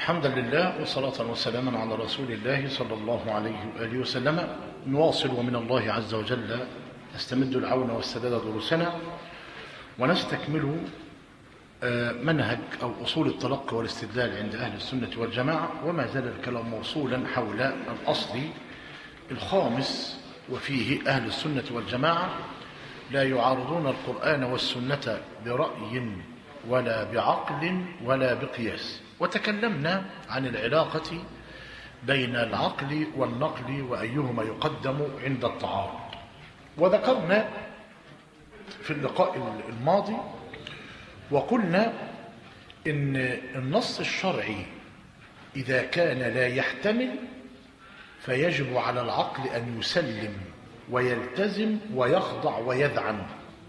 الحمد لله وصلاة وسلاما على رسول الله صلى الله عليه وآله وسلم نواصل ومن الله عز وجل نستمد العون والسداد دروسنا ونستكمل منهج أو أصول التلقي والاستدلال عند أهل السنة والجماعة وما زال الكلام موصولا حول الأصل الخامس وفيه أهل السنة والجماعة لا يعارضون القرآن والسنة برأي ولا بعقل ولا بقياس وتكلمنا عن العلاقة بين العقل والنقل وأيهما يقدم عند التعارض وذكرنا في اللقاء الماضي وقلنا إن النص الشرعي إذا كان لا يحتمل فيجب على العقل أن يسلم ويلتزم ويخضع ويذعن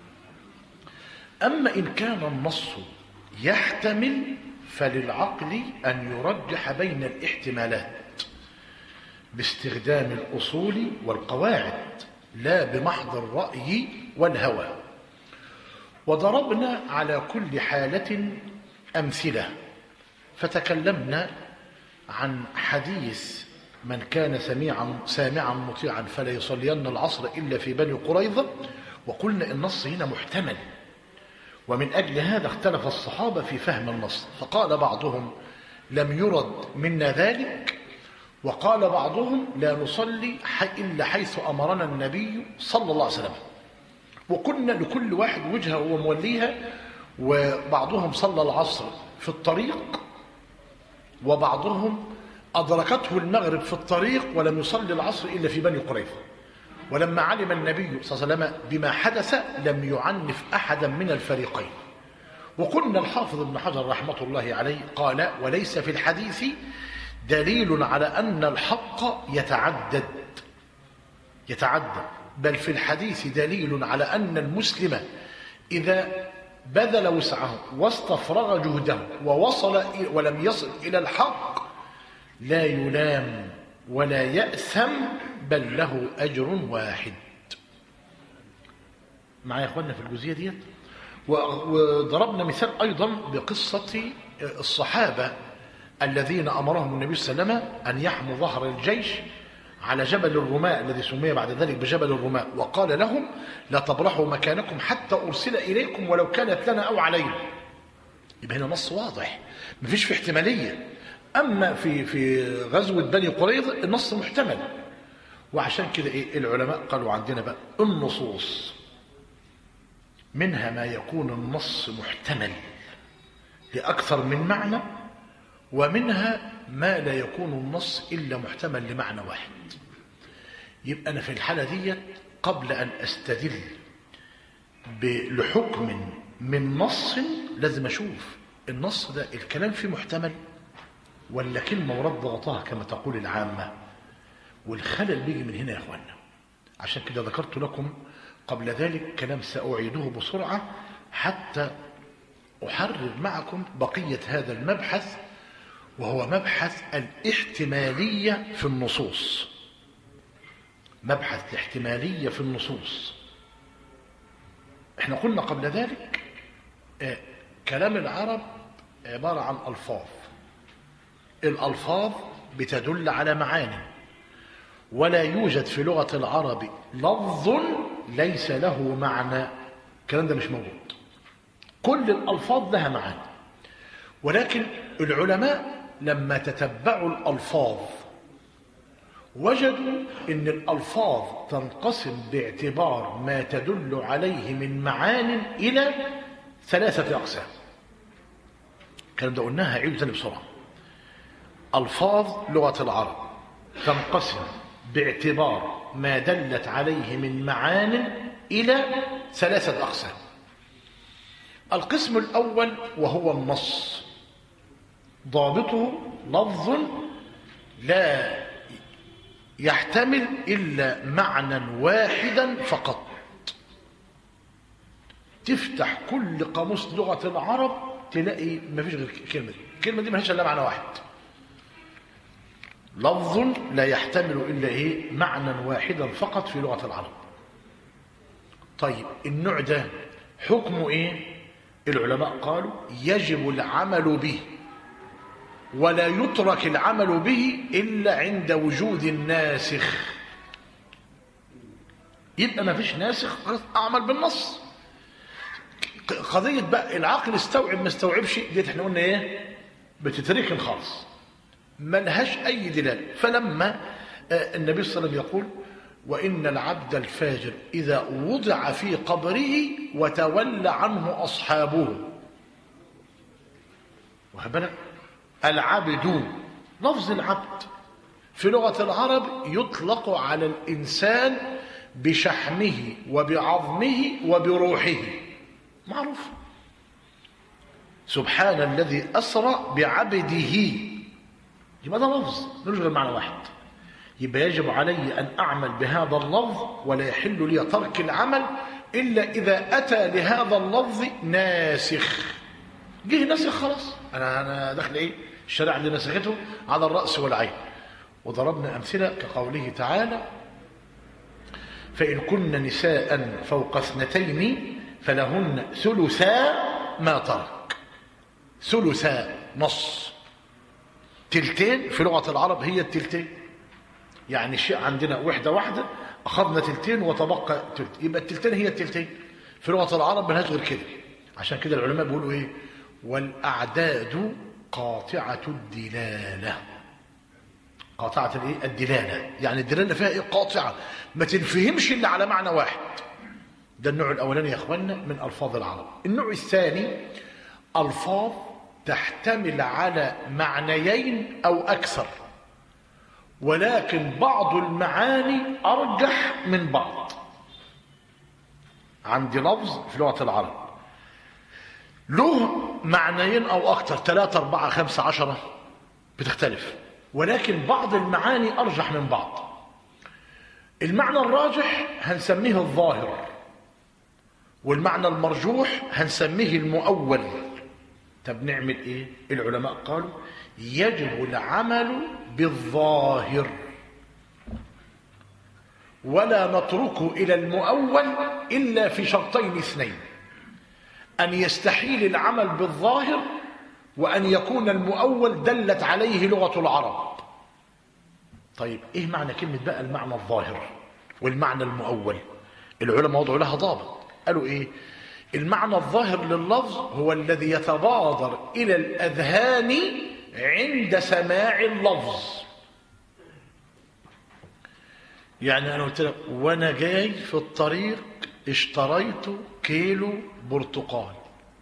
أما إن كان النص يحتمل فللعقل أن يرجح بين الاحتمالات باستخدام الأصول والقواعد لا بمحض الرأي والهوى وضربنا على كل حالة أمثلة فتكلمنا عن حديث من كان سميعا سامعا مطيعا فلا يصلين العصر إلا في بني قريظة وقلنا النص هنا محتمل ومن أجل هذا اختلف الصحابة في فهم النص فقال بعضهم لم يرد منا ذلك وقال بعضهم لا نصلي إلا حيث أمرنا النبي صلى الله عليه وسلم وقلنا لكل واحد وجهه وموليها وبعضهم صلى العصر في الطريق وبعضهم أدركته المغرب في الطريق ولم يصلي العصر إلا في بني قريظة ولما علم النبي صلى الله عليه وسلم بما حدث لم يعنف أحدا من الفريقين وقلنا الحافظ ابن حجر رحمة الله عليه قال وليس في الحديث دليل على أن الحق يتعدد يتعدد بل في الحديث دليل على أن المسلم إذا بذل وسعه واستفرغ جهده ووصل ولم يصل إلى الحق لا يلام ولا يأثم بل له أجر واحد معايا يا أخوانا في الجزئية ديت وضربنا مثال أيضا بقصة الصحابة الذين أمرهم النبي صلى الله عليه وسلم أن يحموا ظهر الجيش على جبل الرماء الذي سمي بعد ذلك بجبل الرماء وقال لهم لا تبرحوا مكانكم حتى أرسل إليكم ولو كانت لنا أو علينا يبقى هنا نص واضح مفيش في احتمالية أما في في غزوة بني قريظة النص محتمل وعشان كده إيه العلماء قالوا عندنا بقى النصوص منها ما يكون النص محتمل لأكثر من معنى ومنها ما لا يكون النص إلا محتمل لمعنى واحد يبقى أنا في الحالة دي قبل أن أستدل لحكم من نص لازم أشوف النص ده الكلام فيه محتمل ولا كلمة ورد ضغطها كما تقول العامة والخلل بيجي من هنا يا أخوانا عشان كده ذكرت لكم قبل ذلك كلام سأعيده بسرعة حتى أحرر معكم بقية هذا المبحث وهو مبحث الاحتمالية في النصوص مبحث الاحتمالية في النصوص احنا قلنا قبل ذلك اه كلام العرب عبارة عن ألفاظ الألفاظ بتدل على معاني ولا يوجد في لغة العرب لفظ ليس له معنى الكلام ده مش موجود كل الألفاظ لها معاني ولكن العلماء لما تتبعوا الألفاظ وجدوا أن الألفاظ تنقسم باعتبار ما تدل عليه من معان إلى ثلاثة أقسام الكلام ده قلناها عيد تاني بسرعة ألفاظ لغة العرب تنقسم باعتبار ما دلت عليه من معان إلى ثلاثة أقسام القسم الأول وهو النص ضابطه لفظ لا يحتمل إلا معنى واحدا فقط تفتح كل قاموس لغة العرب تلاقي ما فيش غير الكلمة دي الكلمة دي ما إلا معنى واحد لفظ لا يحتمل إلا إيه معنى واحدا فقط في لغة العرب طيب النوع ده حكمه إيه العلماء قالوا يجب العمل به ولا يترك العمل به إلا عند وجود الناسخ يبقى ما فيش ناسخ خلاص أعمل بالنص قضية بقى العقل استوعب ما استوعبش ديت احنا قلنا ايه بتتركن خالص ملهاش أي دلالة فلما آه، النبي صلى الله عليه وسلم يقول وإن العبد الفاجر إذا وضع في قبره وتولى عنه أصحابه وهبنا العبد لفظ العبد في لغة العرب يطلق على الإنسان بشحمه وبعظمه وبروحه معروف سبحان الذي أسرى بعبده يبقى ده لفظ ملوش غير معنى واحد يبقى يجب علي أن أعمل بهذا اللفظ ولا يحل لي ترك العمل إلا إذا أتى لهذا اللفظ ناسخ جه ناسخ خلاص أنا أنا داخل إيه الشريعة اللي نسخته على الرأس والعين وضربنا أمثلة كقوله تعالى فإن كن نساء فوق اثنتين فلهن ثلثا ما ترك ثلثا نص تلتين في لغة العرب هي التلتين يعني الشيء عندنا وحدة واحدة أخذنا تلتين وتبقى تلت يبقى التلتين هي التلتين في لغة العرب ملهاش غير كده عشان كده العلماء بيقولوا إيه والأعداد قاطعة الدلالة قاطعة الايه الدلالة يعني الدلالة فيها ايه قاطعة ما تنفهمش الا على معنى واحد ده النوع الاولاني يا اخوانا من الفاظ العرب النوع الثاني الفاظ تحتمل على معنيين او اكثر ولكن بعض المعاني ارجح من بعض عندي لفظ في لغة العرب له معنيين او اكثر ثلاثة اربعة خمسة عشرة بتختلف ولكن بعض المعاني أرجح من بعض المعنى الراجح هنسميه الظاهر والمعنى المرجوح هنسميه المؤول طب نعمل ايه العلماء قالوا يجب العمل بالظاهر ولا نتركه إلى المؤول إلا في شرطين اثنين أن يستحيل العمل بالظاهر وأن يكون المؤول دلت عليه لغة العرب طيب إيه معنى كلمة بقى المعنى الظاهر والمعنى المؤول العلماء وضعوا لها ضابط قالوا إيه المعنى الظاهر لللفظ هو الذي يتبادر إلى الأذهان عند سماع اللفظ يعني أنا قلت لك وأنا جاي في الطريق اشتريت كيلو برتقال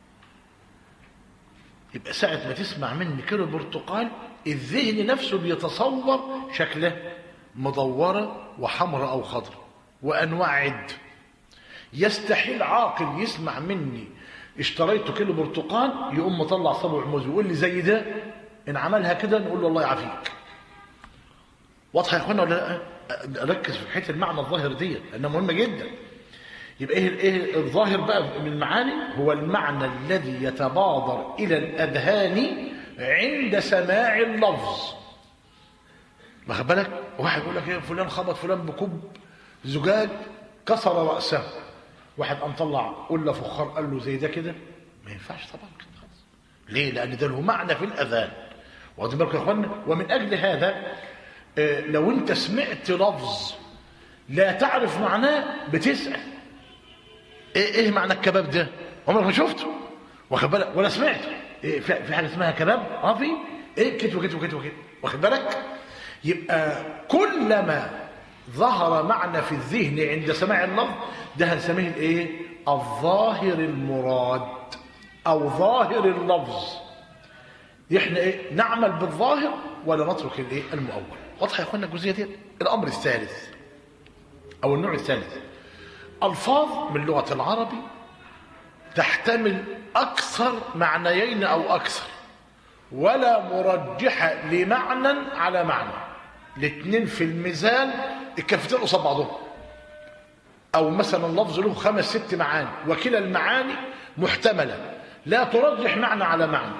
يبقى ساعة ما تسمع مني كيلو برتقال الذهن نفسه بيتصور شكله مدورة وحمراء أو خضراء وأنواع عد يستحيل عاقل يسمع مني اشتريت كيلو برتقال يقوم مطلع صبع موز ويقول لي زي ده إن عملها كده نقول له الله يعافيك واضحة يا اخوانا ولا لا؟ ركز في حته المعنى الظاهر دي لانها مهمه جدا يبقى ايه ايه الظاهر بقى من المعاني هو المعنى الذي يتبادر الى الاذهان عند سماع اللفظ واخد بالك واحد يقول لك ايه فلان خبط فلان بكوب زجاج كسر راسه واحد قام طلع قله فخار قال له زي ده كده ما ينفعش طبعا كده خالص ليه لان ده له معنى في الاذان واخدين بالكم يا اخوانا ومن اجل هذا آه، لو انت سمعت لفظ لا تعرف معناه بتسال ايه ايه معنى الكباب ده عمرك ما شفته واخد بالك ولا سمعته إيه في في حاجه اسمها كباب اه في ايه كده وكده وكده وكده واخد بالك يبقى كلما ظهر معنى في الذهن عند سماع اللفظ ده هنسميه الايه الظاهر المراد او ظاهر اللفظ احنا ايه نعمل بالظاهر ولا نترك الايه المؤول واضحه يا اخوانا الجزئيه دي الامر الثالث او النوع الثالث الفاظ من لغه العربي تحتمل اكثر معنيين او اكثر ولا مرجحه لمعنى على معنى الاثنين في الميزان الكفتين قصاد بعضهم او مثلا لفظ له خمس ست معاني وكلا المعاني محتمله لا ترجح معنى على معنى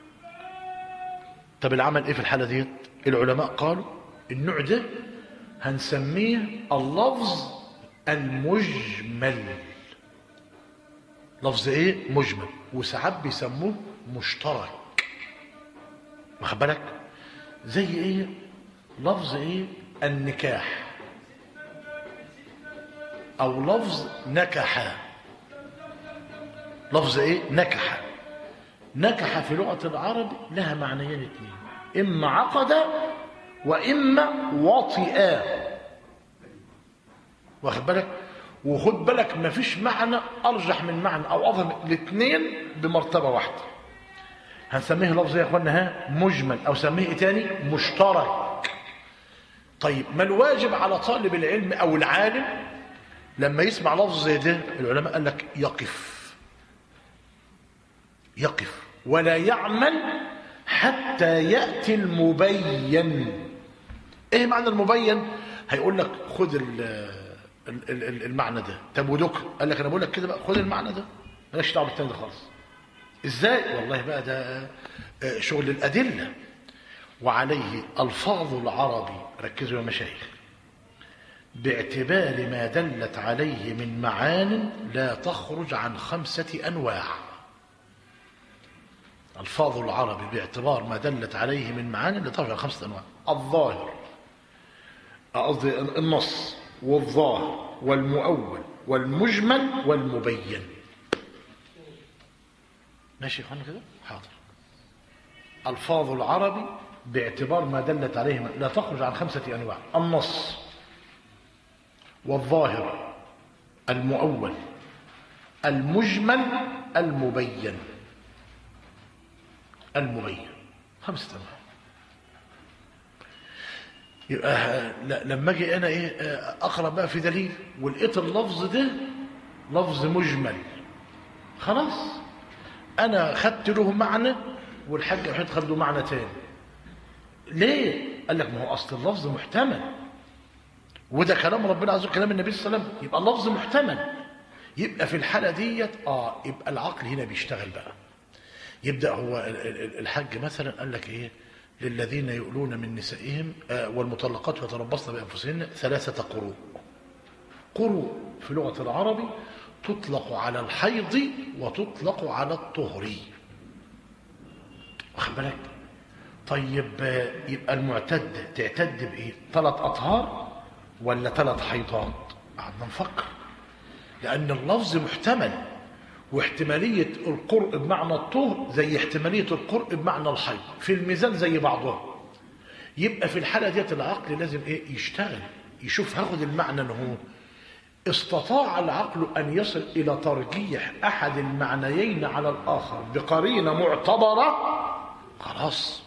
طب العمل ايه في الحاله ديت العلماء قالوا النوع ده هنسميه اللفظ المجمل لفظ ايه مجمل وساعات بيسموه مشترك واخد بالك زي ايه لفظ ايه النكاح او لفظ نكح لفظ ايه نكح نكح في لغه العرب لها معنيين اثنين اما عقد واما وطئا واخد بالك وخد بالك ما فيش معنى ارجح من معنى او اظهر الاثنين بمرتبه واحده هنسميه لفظ يا اخوانا ها مجمل او سميه ايه تاني مشترك طيب ما الواجب على طالب العلم او العالم لما يسمع لفظ زي ده العلماء قال لك يقف يقف ولا يعمل حتى ياتي المبين ايه معنى المبين هيقول لك خد ال ال- ال- المعنى ده طب ودك قال لك انا بقول لك كده بقى خد المعنى ده مالكش دعوه بالتاني ده خالص ازاي والله بقى ده آه، شغل الادله وعليه الفاظ العربي ركزوا يا مشايخ باعتبار ما دلت عليه من معان لا تخرج عن خمسه انواع الفاظ العربي باعتبار ما دلت عليه من معان لا تخرج عن خمسه انواع الظاهر قصدي النص والظاهر والمؤول والمجمل والمبين ماشي يا اخوانا كده حاضر الفاظ العربي باعتبار ما دلت عليه لا تخرج عن خمسه انواع النص والظاهر المؤول المجمل المبين المبين خمسه انواع يبقى ل- لما اجي انا ايه آه، اقرا بقى في دليل ولقيت اللفظ ده لفظ مجمل خلاص انا خدت له معنى والحاج وحيد خد له معنى تاني ليه قال لك ما هو اصل اللفظ محتمل وده كلام ربنا عز وجل كلام النبي صلى الله عليه وسلم يبقى اللفظ محتمل يبقى في الحاله ديت اه يبقى العقل هنا بيشتغل بقى يبدا هو ال- ال- الحج مثلا قال لك ايه للذين يؤلون من نسائهم آه والمطلقات يتربصن بانفسهن ثلاثه قروء قروء في لغه العربي تطلق على الحيض وتطلق على الطهر واخد بالك طيب آه، يبقى المعتد تعتد بايه ثلاث اطهار ولا ثلاث حيضات قعدنا نفكر لان اللفظ محتمل واحتمالية القرء بمعنى الطهر زي احتمالية القرء بمعنى الحيض في الميزان زي بعضها يبقى في الحالة ديت العقل لازم ايه يشتغل يشوف هاخد المعنى اللي هو استطاع العقل أن يصل إلى ترجيح أحد المعنيين على الآخر بقرينة معتبرة خلاص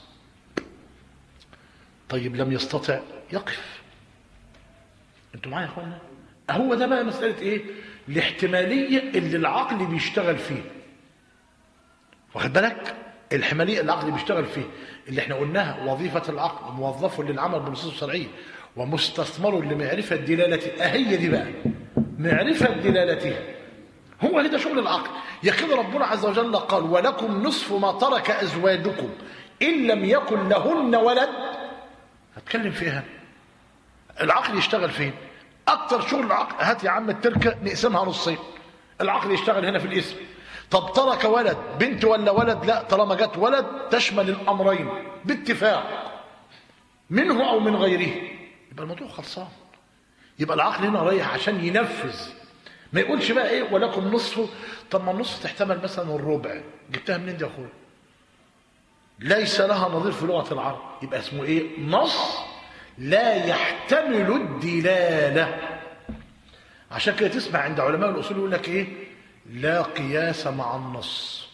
طيب لم يستطع يقف انتوا معايا يا اخوانا هو ده بقى مسألة ايه الاحتمالية اللي العقل بيشتغل فيه واخد بالك الاحتمالية اللي العقل بيشتغل فيه اللي احنا قلناها وظيفة العقل موظف للعمل بالنصوص الشرعية ومستثمر لمعرفة دلالته اهي دي بقى معرفة دلالتها هو ده شغل العقل يا كده ربنا عز وجل قال ولكم نصف ما ترك ازواجكم ان لم يكن لهن ولد هتكلم فيها العقل يشتغل فين اكتر شغل العقل هات يا عم التركه نقسمها نصين العقل يشتغل هنا في الاسم طب ترك ولد بنت ولا ولد لا طالما جت ولد تشمل الامرين باتفاق منه او من غيره يبقى الموضوع خلصان يبقى العقل هنا رايح عشان ينفذ ما يقولش بقى ايه ولكم نصفه طب ما النصف تحتمل مثلا الربع جبتها منين دي يا اخويا ليس لها نظير في لغه العرب يبقى اسمه ايه نص لا يحتمل الدلاله عشان كده تسمع عند علماء الاصول يقول لك ايه لا قياس مع النص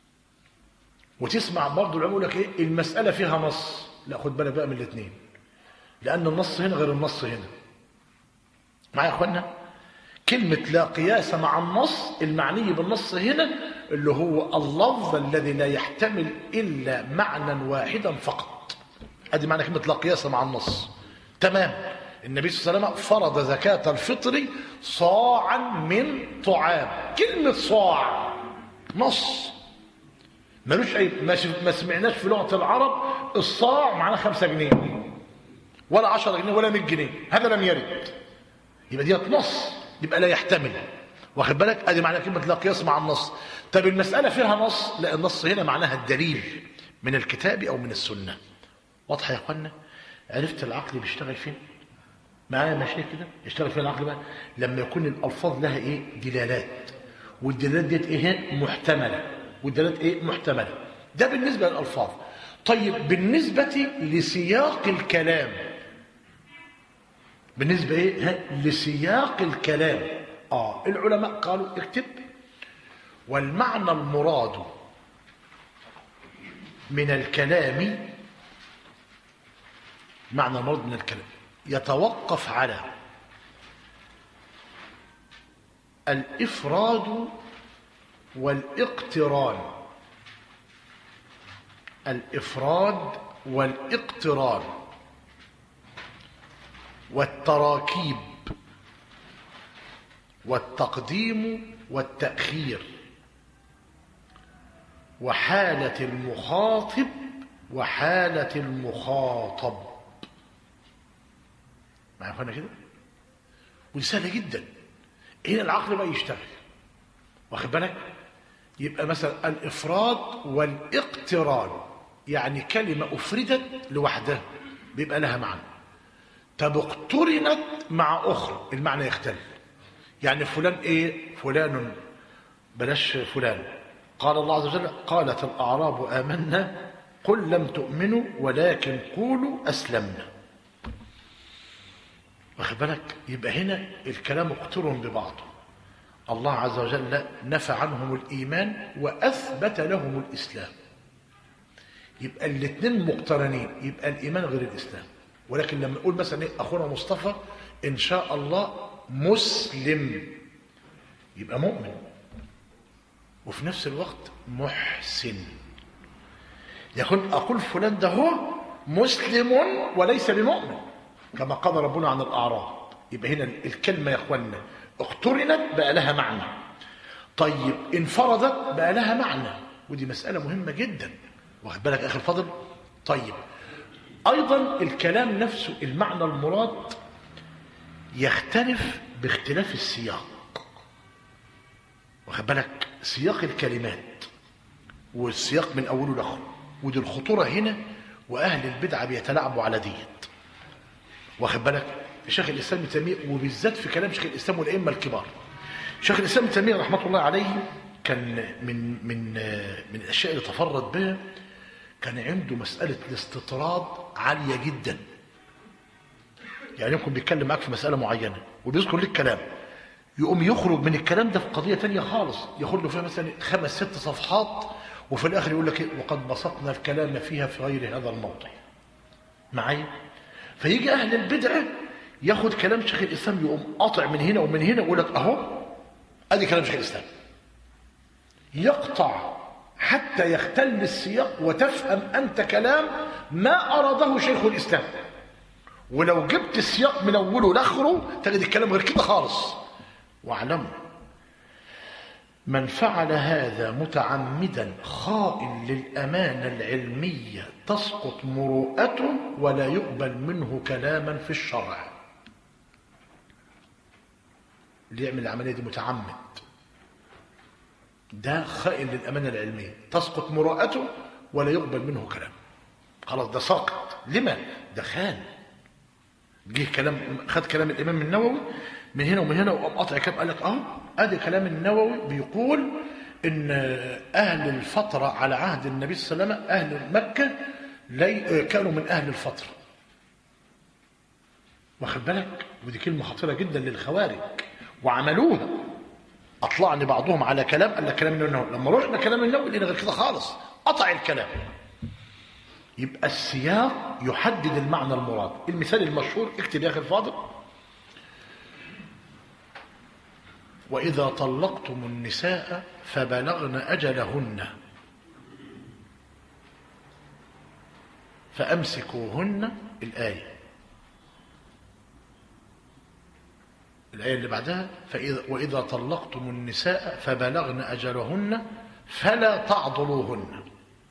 وتسمع برضه العلماء يقول لك ايه المساله فيها نص لا خد بالك بقى من الاثنين لان النص هنا غير النص هنا معايا يا اخوانا كلمة لا قياس مع النص المعني بالنص هنا اللي هو اللفظ الذي لا يحتمل إلا معنى واحدا فقط ادي معنى كلمة لا قياس مع النص تمام النبي صلى الله عليه وسلم فرض زكاة الفطر صاعا من طعام كلمة صاع نص ملوش أي ما ش- ما سمعناش في لغة العرب الصاع معناه خمسة جنيه ولا عشرة جنيه ولا 100 جنيه هذا لم يرد يبقى ديت نص يبقى لا يحتمل واخد بالك ادي معنى كلمه لا قياس مع النص طب المساله فيها نص لا النص هنا معناها الدليل من الكتاب أو من السنة واضحة يا أخوانا عرفت العقل بيشتغل فين معايا ماشي كده يشتغل فين العقل بقى لما يكون الألفاظ لها إيه دلالات والدلالات ديت إيه محتملة والدلالات إيه محتملة ده بالنسبة للألفاظ طيب بالنسبة لسياق الكلام بالنسبة إيه ها؟ لسياق الكلام آه العلماء قالوا اكتب والمعنى المراد من الكلام معنى المراد من الكلام يتوقف على الإفراد والاقتران الإفراد والاقتران والتراكيب والتقديم والتأخير وحالة المخاطب وحالة المخاطب معايا فانا كده ودي سهله جدا هنا العقل بقى يشتغل واخد بالك يبقى مثلا الافراد والاقتران يعني كلمه افردت لوحدها بيبقى لها معنى طب اقترنت مع اخرى المعنى يختلف يعني فلان ايه فلان بلاش فلان قال الله عز وجل قالت الاعراب امنا قل لم تؤمنوا ولكن قولوا اسلمنا واخد بالك يبقى هنا الكلام اقترن ببعضه الله عز وجل نفى عنهم الايمان واثبت لهم الاسلام يبقى الاثنين مقترنين يبقى الايمان غير الاسلام ولكن لما نقول مثلا ايه اخونا مصطفى ان شاء الله مسلم يبقى مؤمن وفي نفس الوقت محسن يكون اقول فلان ده هو مسلم وليس بمؤمن كما قال ربنا عن الاعراب يبقى هنا الكلمه يا اخوانا اقترنت بقى لها معنى طيب انفردت بقى لها معنى ودي مساله مهمه جدا واخد بالك اخي الفضل طيب ايضا الكلام نفسه المعنى المراد يختلف باختلاف السياق واخد بالك سياق الكلمات والسياق من اوله لاخره ودي الخطوره هنا واهل البدعه بيتلاعبوا على ديت واخد بالك شيخ الاسلام ابن تيميه وبالذات في كلام شيخ الاسلام والائمه الكبار شيخ الاسلام ابن تيميه رحمه الله عليه كان من من من الاشياء اللي تفرد بها كان عنده مساله الاستطراد عاليه جدا يعني يمكن بيتكلم معاك في مساله معينه وبيذكر لك كلام يقوم يخرج من الكلام ده في قضيه تانية خالص ياخد له فيها مثلا خمس ست صفحات وفي الاخر يقول لك إيه؟ وقد بسطنا الكلام فيها في غير هذا الموضع معايا فيجي اهل البدعه ياخد كلام شيخ الاسلام يقوم قاطع من هنا ومن هنا ويقول لك اهو ادي كلام شيخ الاسلام يقطع حتى يختل السياق وتفهم انت كلام ما اراده شيخ الاسلام ولو جبت السياق من اوله لاخره تجد الكلام غير كده خالص واعلموا من فعل هذا متعمدا خائن للامانه العلميه تسقط مروءته ولا يقبل منه كلاما في الشرع اللي يعمل العمليه دي متعمد ده خائن للامانه العلميه تسقط مروءته ولا يقبل منه كلام خلاص ده ساقط لما ده خان جه كلام خد كلام الامام النووي من هنا ومن هنا وقام قاطع كلام قال لك اه ادي كلام النووي بيقول ان اهل الفتره على عهد النبي صلى الله عليه وسلم اهل مكه لي كانوا من اهل الفتره واخد بالك ودي كلمه خطيره جدا للخوارج وعملوها اطلعني بعضهم على كلام قال لك كلام النووي لما رحنا كلام النووي لقينا غير كده خالص قطع الكلام يبقى السياق يحدد المعنى المراد المثال المشهور اكتب يا اخي الفاضل واذا طلقتم النساء فبلغن اجلهن فامسكوهن الايه الايه اللي بعدها فإذا واذا طلقتم النساء فبلغن اجلهن فلا تعضلوهن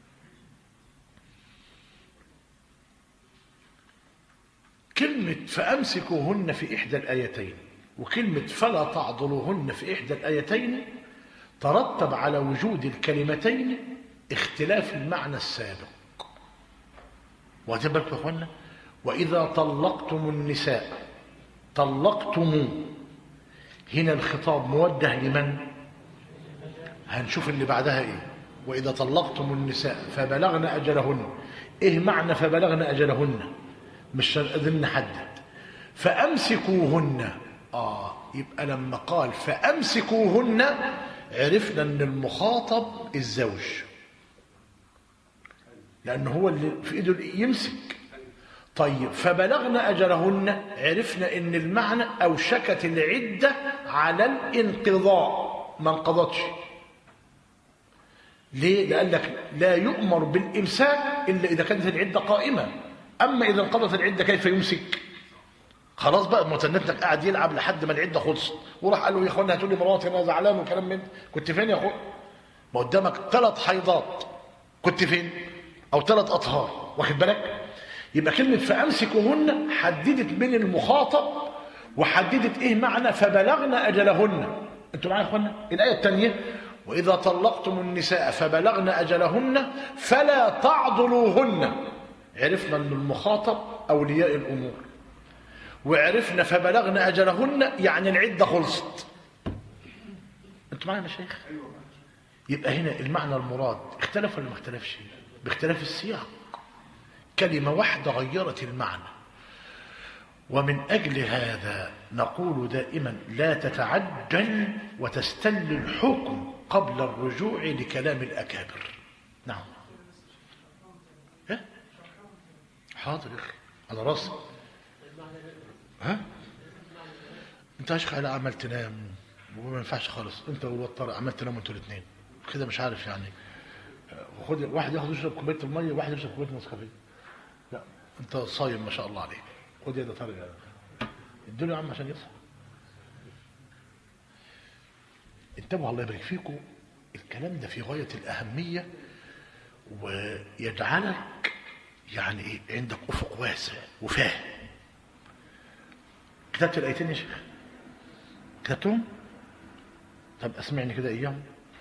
كلمة فأمسكوهن في إحدى الآيتين وكلمة فلا تعضلوهن في إحدى الآيتين ترتب على وجود الكلمتين اختلاف المعنى السابق واخدين بالكم يا اخوانا واذا طلقتم النساء طلقتم هنا الخطاب موجه لمن هنشوف اللي بعدها ايه واذا طلقتم النساء فبلغن اجلهن ايه معنى فبلغن اجلهن مش قادرين نحدد فامسكوهن اه يبقى لما قال فامسكوهن عرفنا ان المخاطب الزوج لأنه هو اللي في إيده يمسك طيب فبلغنا أجلهن عرفنا إن المعنى أوشكت العدة على الانقضاء ما انقضتش ليه؟ لأن لك لا يؤمر بالإمساك إلا إذا كانت العدة قائمة أما إذا انقضت العدة كيف يمسك؟ خلاص بقى متنتك قاعد يلعب لحد ما العده خلصت وراح قال له يا اخوانا هاتوا لي مراتي انا زعلان وكلام من كنت فين يا اخويا؟ ما قدامك ثلاث حيضات كنت فين؟ او ثلاث اطهار واخد بالك؟ يبقى كلمه فامسكوهن حددت من المخاطب وحددت ايه معنى فبلغن اجلهن انتوا معايا يا اخوانا؟ الايه الثانيه واذا طلقتم النساء فبلغن اجلهن فلا تعضلوهن عرفنا ان المخاطب اولياء الامور وعرفنا فبلغنا أجلهن يعني العدة خلصت انتوا معايا يا مشايخ يبقى هنا المعنى المراد اختلف ولا ما اختلفش باختلاف السياق كلمة واحدة غيرت المعنى ومن أجل هذا نقول دائما لا تتعجل وتستل الحكم قبل الرجوع لكلام الأكابر نعم ها؟ حاضر يا أخي على راسي ها انت اشخ على عمال تنام وما ينفعش خالص انت والوطار عمال تنام انتوا الاثنين كده مش عارف يعني خد واحد ياخد يشرب كوبايه الميه وواحد يشرب كوبايه نسكافيه لا انت صايم ما شاء الله عليك خد يا ده طارق ادوا يا عم عشان يصحى انتبهوا الله يبارك فيكم الكلام ده في غايه الاهميه ويجعلك يعني ايه عندك افق واسع وفاهم كتبت الايتين يا شيخ كتبتهم طب اسمعني كده اياهم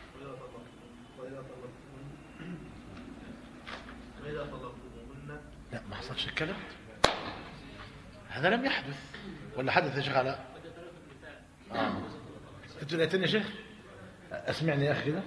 لا ما حصلش الكلام هذا لم يحدث ولا حدث يا شيخ علاء اه كتبت الايتين يا شيخ اسمعني يا اخي كده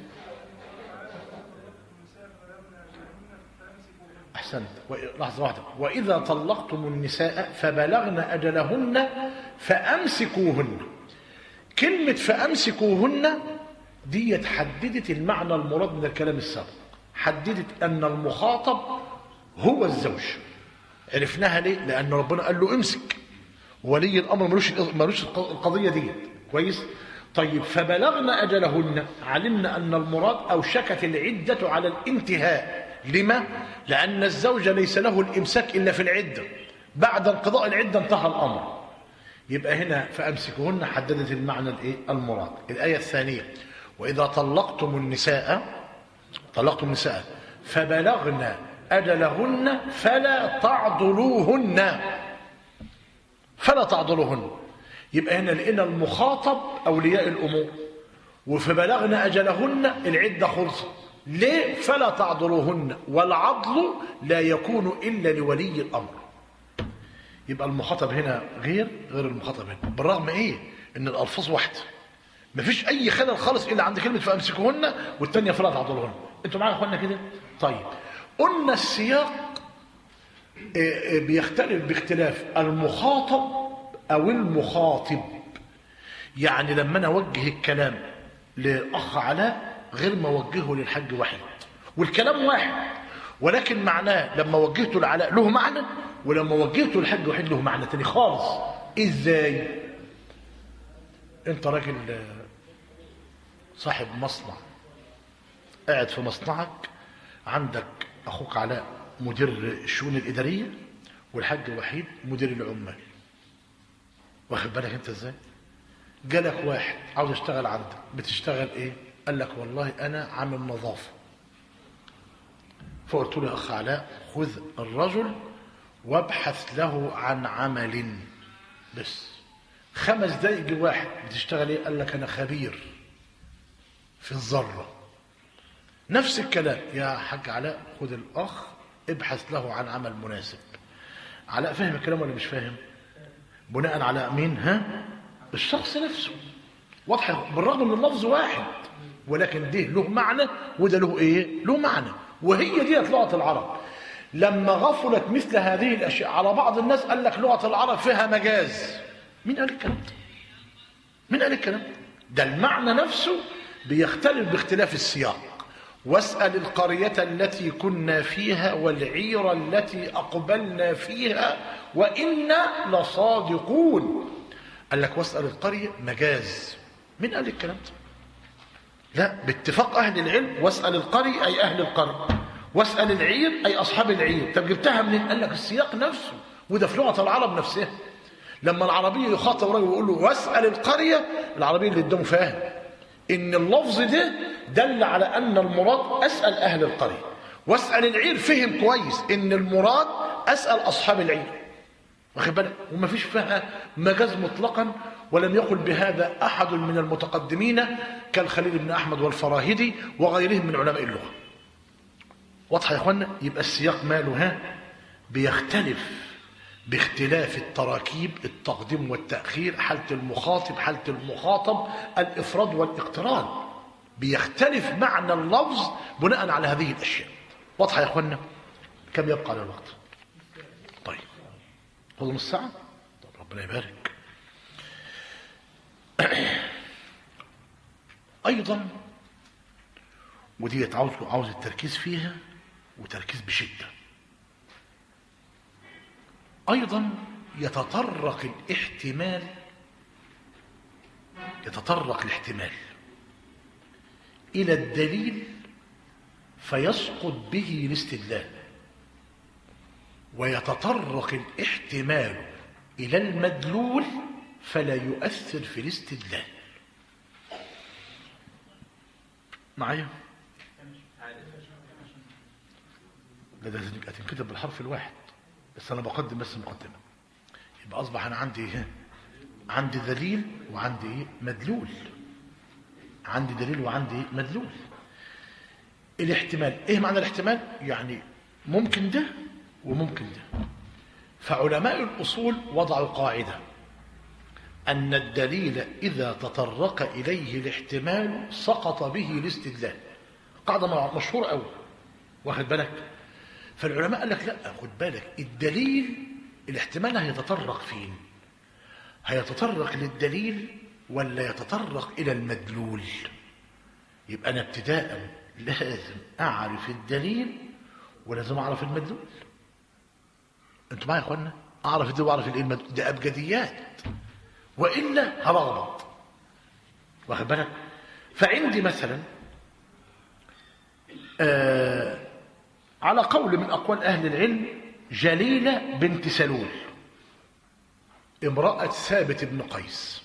أحسنت لحظة واحدة وإذا طلقتم النساء فبلغن أجلهن فأمسكوهن كلمة فأمسكوهن دي حددت المعنى المراد من الكلام السابق حددت أن المخاطب هو الزوج عرفناها ليه؟ لأن ربنا قال له امسك ولي الأمر ملوش ملوش القضية دي كويس؟ طيب فبلغنا أجلهن علمنا أن المراد أوشكت العدة على الانتهاء لما؟ لأن الزوج ليس له الإمساك إلا في العدة بعد انقضاء العدة انتهى الأمر يبقى هنا فأمسكوهن حددت المعنى الإيه؟ المراد الآية الثانية وإذا طلقتم النساء طلقتم النساء فبلغن أجلهن فلا تعضلوهن فلا تعضلوهن يبقى هنا لقينا المخاطب أولياء الأمور وفبلغن أجلهن العدة خلصت ليه فلا تعضلوهن والعضل لا يكون إلا لولي الأمر يبقى المخاطب هنا غير غير المخاطب هنا بالرغم ايه ان الالفاظ واحده مفيش اي خلل خالص الا عند كلمه فامسكوهن والثانيه فلا تعضلوهن انتوا معايا يا اخوانا كده طيب قلنا السياق بيختلف باختلاف المخاطب او المخاطب يعني لما انا اوجه الكلام لاخ علاء غير ما وجهه للحج وحيد والكلام واحد ولكن معناه لما وجهته لعلاء له معنى ولما وجهته للحج وحيد له معنى تاني خالص ازاي انت راجل صاحب مصنع قاعد في مصنعك عندك اخوك علاء مدير الشؤون الاداريه والحاج وحيد مدير العمال واخد بالك انت ازاي جالك واحد عاوز يشتغل عندك بتشتغل ايه قال لك والله انا عامل نظافه فقلت له يا اخ علاء خذ الرجل وابحث له عن عمل بس خمس دقايق جه واحد بتشتغل ايه قال لك انا خبير في الذره نفس الكلام يا حاج علاء خد الاخ ابحث له عن عمل مناسب علاء فاهم الكلام ولا مش فاهم بناء على مين ها الشخص نفسه واضحه بالرغم ان اللفظ واحد ولكن ده له معنى وده له ايه له معنى وهي دي لغه العرب لما غفلت مثل هذه الاشياء على بعض الناس قال لك لغه العرب فيها مجاز مين قال الكلام ده مين قال الكلام ده ده المعنى نفسه بيختلف باختلاف السياق واسأل القرية التي كنا فيها والعير التي أقبلنا فيها وإنا لصادقون قال لك واسأل القرية مجاز مين قال الكلام ده لا باتفاق أهل العلم واسأل القرية أي أهل القرية واسأل العير أي أصحاب العير طب جبتها منين قال لك السياق نفسه وده في لغة العرب نفسها لما العربية يخاطب راجل ويقول له واسأل القرية العربية اللي قدامه فاهم إن اللفظ ده دل على أن المراد أسأل أهل القرية واسأل العير فهم كويس إن المراد أسأل أصحاب العير واخد بالك وما فيش فيها مجاز مطلقا ولم يقل بهذا أحد من المتقدمين كالخليل بن أحمد والفراهيدي وغيرهم من علماء اللغة واضحة يا أخوانا يبقى السياق ماله ها بيختلف باختلاف التراكيب التقديم والتأخير حالة المخاطب حالة المخاطب الإفراد والاقتران بيختلف معنى اللفظ بناء على هذه الأشياء واضحة يا أخوانا كم يبقى على الوقت طيب فضل نص ساعة طب ربنا يبارك أيضا ودي عاوز عاوز التركيز فيها وتركيز بشده أيضا يتطرق الاحتمال يتطرق الاحتمال إلى الدليل فيسقط به الاستدلال ويتطرق الاحتمال إلى المدلول فلا يؤثر في الاستدلال معايا لا ده هتنكتب بالحرف الواحد بس انا بقدم بس مقدمه يبقى اصبح انا عندي ايه عندي دليل وعندي ايه مدلول عندي دليل وعندي ايه مدلول الاحتمال ايه معنى الاحتمال يعني ممكن ده وممكن ده فعلماء الاصول وضعوا قاعده ان الدليل اذا تطرق اليه الاحتمال سقط به الاستدلال قاعده مشهوره قوي واخد بالك فالعلماء قال لك لا خد بالك الدليل الاحتمال هيتطرق فين هيتطرق للدليل ولا يتطرق إلى المدلول يبقى أنا ابتداء لازم أعرف الدليل ولازم أعرف المدلول أنتوا معايا يا أخوانا أعرف الدليل وأعرف الإيه المدلول ده أبجديات وإلا هلخبط واخد بالك فعندي مثلا آه على قول من أقوال أهل العلم جليلة بنت سلول امرأة ثابت بن قيس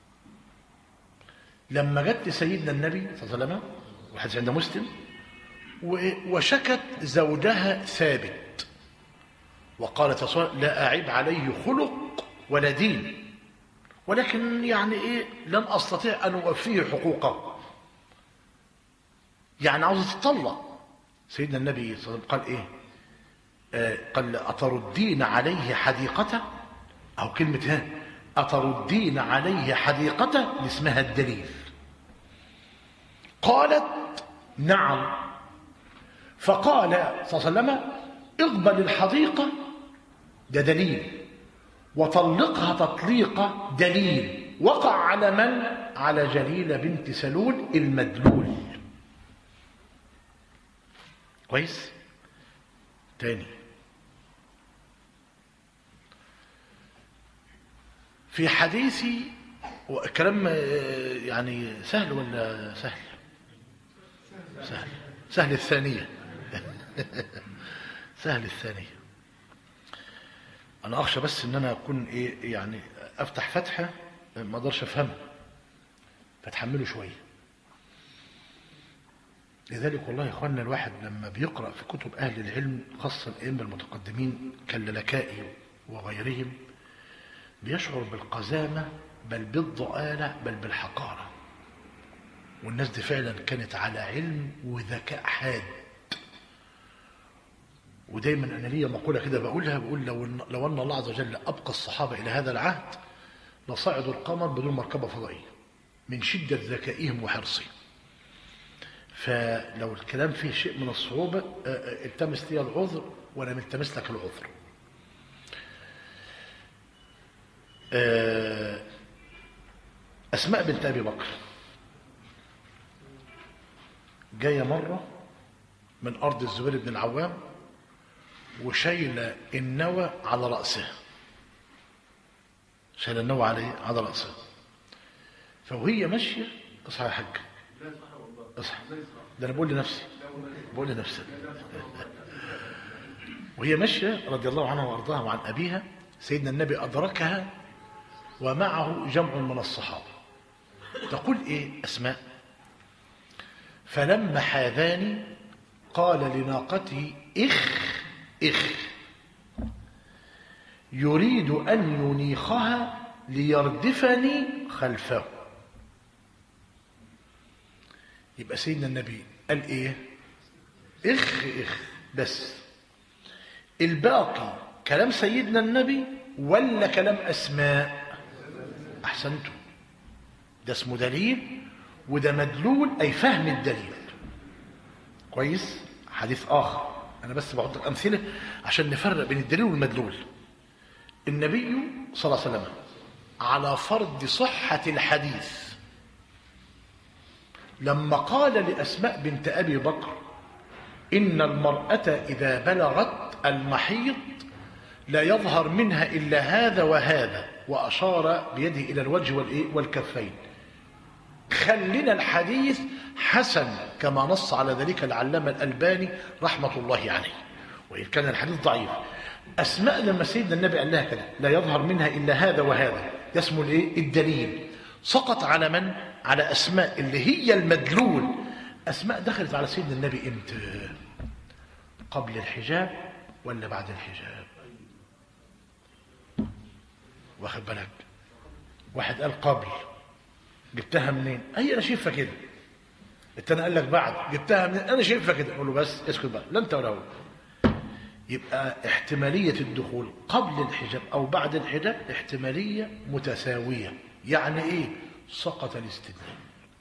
لما جت لسيدنا النبي صلى الله عليه وسلم والحديث عند مسلم وشكت زوجها ثابت وقالت يا صلى لا أعيب عليه خلق ولا دين ولكن يعني إيه لن أستطيع أن أوفيه حقوقه يعني عاوزة تطلق سيدنا النبي صلى الله عليه وسلم قال ايه آه قال أتردين عليه حديقته أو كلمة ها أتردين عليه حديقته اسمها الدليل قالت نعم فقال صلى الله عليه وسلم اقبل الحديقة ده دليل وطلقها تطليقة دليل وقع على من؟ على جليلة بنت سلول المدلول كويس تاني في حديثي كلام يعني سهل ولا سهل سهل سهل الثانية سهل الثانية أنا أخشى بس إن أنا أكون إيه يعني أفتح فتحة ما أقدرش أفهمها فتحمله شوية لذلك والله يا اخوانا الواحد لما بيقرا في كتب اهل العلم خاصه الائمه المتقدمين كاللالكائي وغيرهم بيشعر بالقزامه بل بالضآلة بل بالحقاره والناس دي فعلا كانت على علم وذكاء حاد ودايما انا ليا مقوله كده بقولها بقول لو إن- لو ان الله عز وجل ابقى الصحابه الى هذا العهد لصعدوا القمر بدون مركبه فضائيه من شده ذكائهم وحرصهم فلو الكلام فيه شيء من الصعوبه آه، آه، التمس لي العذر وانا ملتمس لك العذر آه، اسماء بنت ابي بكر جايه مره من ارض الزبير بن العوام وشايله النوى على راسها شايله النوى على إيه؟ على راسها فوهي ماشيه اصحى يا حاج اصحى ده انا بقول لنفسي بقول لنفسي وهي ماشيه رضي الله عنها وارضاها وعن ابيها سيدنا النبي ادركها ومعه جمع من الصحابه تقول ايه اسماء فلما حاذاني قال لناقته اخ اخ يريد ان ينيخها ليردفني خلفه يبقى سيدنا النبي قال ايه اخ اخ بس الباقي كلام سيدنا النبي ولا كلام اسماء احسنتم ده اسمه دليل وده مدلول اي فهم الدليل كويس حديث اخر انا بس بحط لك امثله عشان نفرق بين الدليل والمدلول النبي صلى الله عليه وسلم على فرض صحه الحديث لما قال لاسماء بنت ابي بكر ان المراه اذا بلغت المحيض لا يظهر منها الا هذا وهذا واشار بيده الى الوجه والايه والكفين خلينا الحديث حسن كما نص على ذلك العلامة الألباني رحمة الله عليه وإن كان الحديث ضعيف أسماء لما سيدنا النبي قال لها كده لا يظهر منها إلا هذا وهذا ده اسمه الإيه؟ الدليل سقط على من؟ على أسماء اللي هي المدلول أسماء دخلت على سيدنا النبي إمتى؟ قبل الحجاب ولا بعد الحجاب؟ واخد بالك واحد قال قبل جبتها منين؟ هي انا شايفها كده. التاني قال لك بعد جبتها منين؟ انا شايفها كده. اقول له بس اسكت بقى لا انت ولا هو. يبقى احتمالية الدخول قبل الحجاب أو بعد الحجاب احتمالية متساوية. يعني إيه؟ سقط الاستدلال.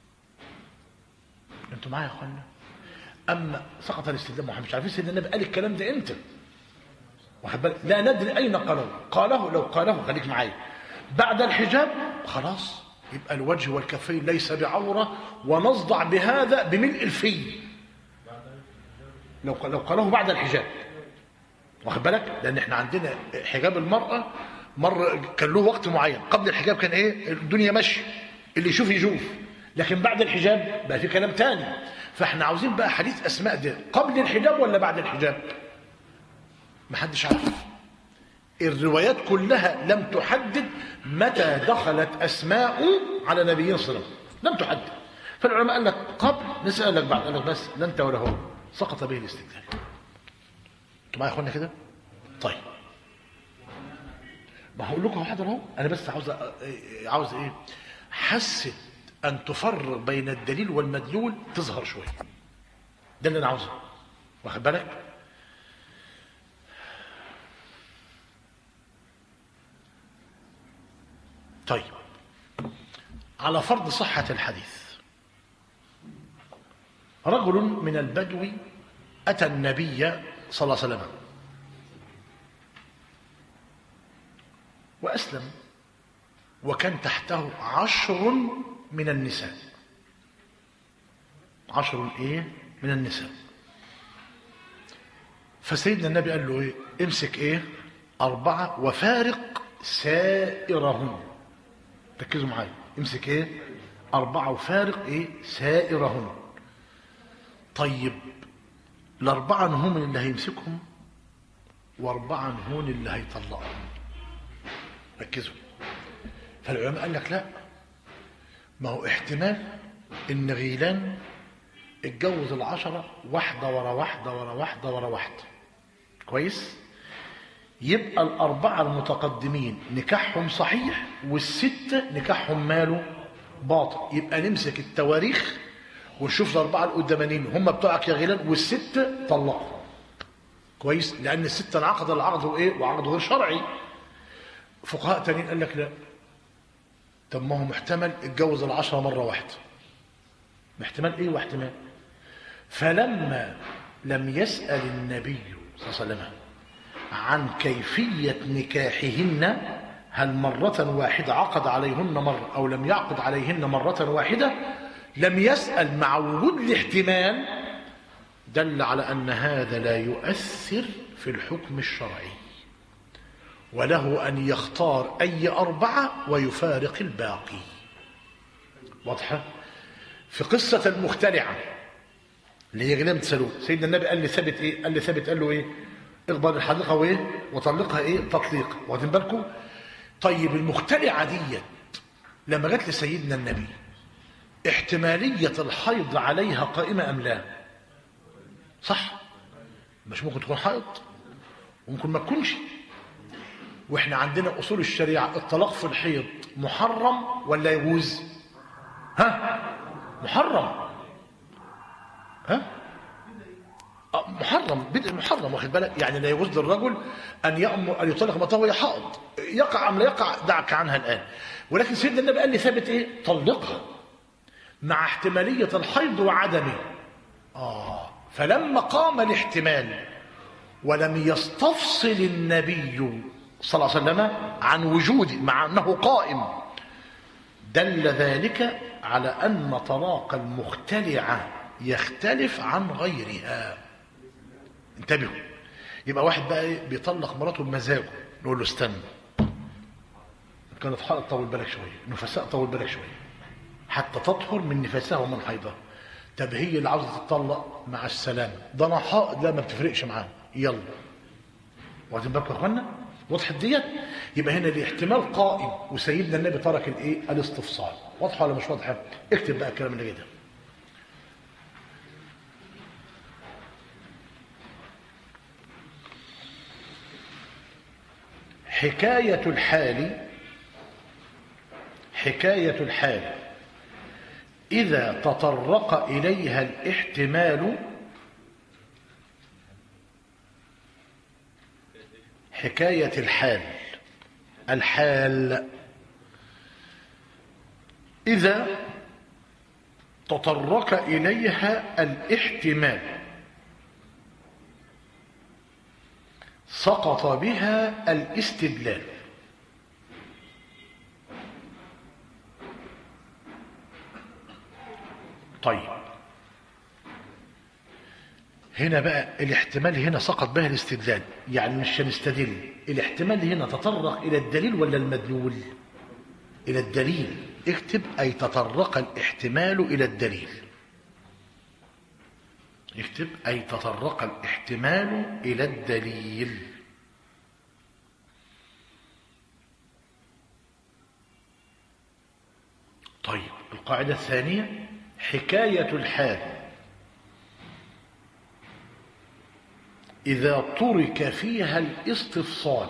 أنتوا معايا يا أخوانا؟ أما سقط الاستدلال ما احنا مش عارفين سيدنا النبي قال الكلام ده إمتى؟ واخد بالك؟ لا ندري أين قاله. قاله لو قاله خليك معايا. بعد الحجاب خلاص يبقى الوجه والكفين ليس بعورة ونصدع بهذا بملء الفي لو لو قاله بعد الحجاب واخد بالك لان احنا عندنا حجاب المرأة مر كان له وقت معين قبل الحجاب كان ايه الدنيا ماشيه اللي يشوف يشوف لكن بعد الحجاب بقى في كلام تاني فاحنا عاوزين بقى حديث اسماء ده قبل الحجاب ولا بعد الحجاب محدش عارف الروايات كلها لم تحدد متى دخلت أسماء على نبينا صلى الله عليه وسلم لم تحدد فالعلماء قال لك قبل نسأل لك بعد قال لك بس لا انت ولا هو سقط به الاستدلال انتوا معايا يا اخوانا كده طيب ما هقول لكم حاضر اهو انا بس عاوز أ- عاوز ايه حست ان تفرق بين الدليل والمدلول تظهر شويه ده اللي انا عاوزه واخد بالك طيب على فرض صحة الحديث رجل من البدو أتى النبي صلى الله عليه وسلم وأسلم وكان تحته عشر من النساء عشر ايه من النساء فسيدنا النبي قال له ايه امسك ايه أربعة وفارق سائرهن ركزوا معايا امسك ايه أربعة وفارق ايه سائرهن طيب الأربعة نهون اللي هيمسكهم وأربعة نهون اللي هيطلقهم ركزوا فالعلماء قال لك لا ما هو احتمال ان غيلان اتجوز العشرة واحدة ورا واحدة ورا واحدة ورا واحدة كويس يبقى الأربعة المتقدمين نكاحهم صحيح والستة نكاحهم ماله باطل يبقى نمسك التواريخ ونشوف الأربعة القدامانيين هم بتوعك يا غيلان والستة طلقوا كويس لأن الست انعقد العقد إيه وعقد غير شرعي فقهاء تانيين قال لك لا طب ما هو محتمل اتجوز العشرة مرة واحدة احتمال ايه واحتمال فلما لم يسأل النبي صلى الله عليه وسلم عن كيفية نكاحهن هل مرة واحدة عقد عليهن مرة أو لم يعقد عليهن مرة واحدة لم يسأل مع وجود الاحتمال دل على أن هذا لا يؤثر في الحكم الشرعي وله أن يختار أي أربعة ويفارق الباقي واضحة في قصة المخترعة اللي هي غلام سلوم سيدنا النبي قال لي ثابت ايه قال لي ثابت قال له ايه اقبل الحديقة وايه وطلقها ايه تطليق واخدين بالكم طيب المخترعة ديت لما جت لسيدنا النبي احتمالية الحيض عليها قائمة أم لا صح مش ممكن تكون حائض وممكن ما تكونش واحنا عندنا اصول الشريعه الطلاق في الحيض محرم ولا يجوز ها محرم ها آه، محرم بدء محرم واخد بالك يعني لا يجوز للرجل ان يامر ان يطلق امراته وهي حائض يقع ام لا يقع دعك عنها الان ولكن سيدنا النبي قال لي ثابت ايه طلقها مع احتماليه الحيض وعدمه اه فلما قام الاحتمال ولم يستفصل النبي صلى الله عليه وسلم عن وجوده مع أنه قائم دل ذلك على أن طلاق المختلعة يختلف عن غيرها انتبهوا يبقى واحد بقى إيه بيطلق مراته بمزاجه نقول له استنى كانت حائط طول بالك شويه نفساء طول بالك شويه حتى تطهر من نفاسها ومن حيضها طب هي اللي عاوزه تطلق مع السلامه ده انا حائض لا ما بتفرقش معاها يلا واخدين بالكم يا اخوانا وضحت ديت يبقى هنا الاحتمال قائم وسيدنا النبي ترك الايه الاستفصال واضحه ولا مش واضحه اكتب بقى الكلام اللي كده حكاية الحال حكاية الحال إذا تطرق إليها الاحتمال حكاية الحال الحال إذا تطرق إليها الاحتمال سقط بها الاستدلال طيب هنا بقى الاحتمال هنا سقط بها الاستدلال يعني مش هنستدل الاحتمال هنا تطرق إلى الدليل ولا المدلول إلى الدليل اكتب أي تطرق الاحتمال إلى الدليل اكتب أي تطرق الاحتمال إلى الدليل طيب القاعدة الثانية حكاية الحال إذا ترك فيها الاستفصال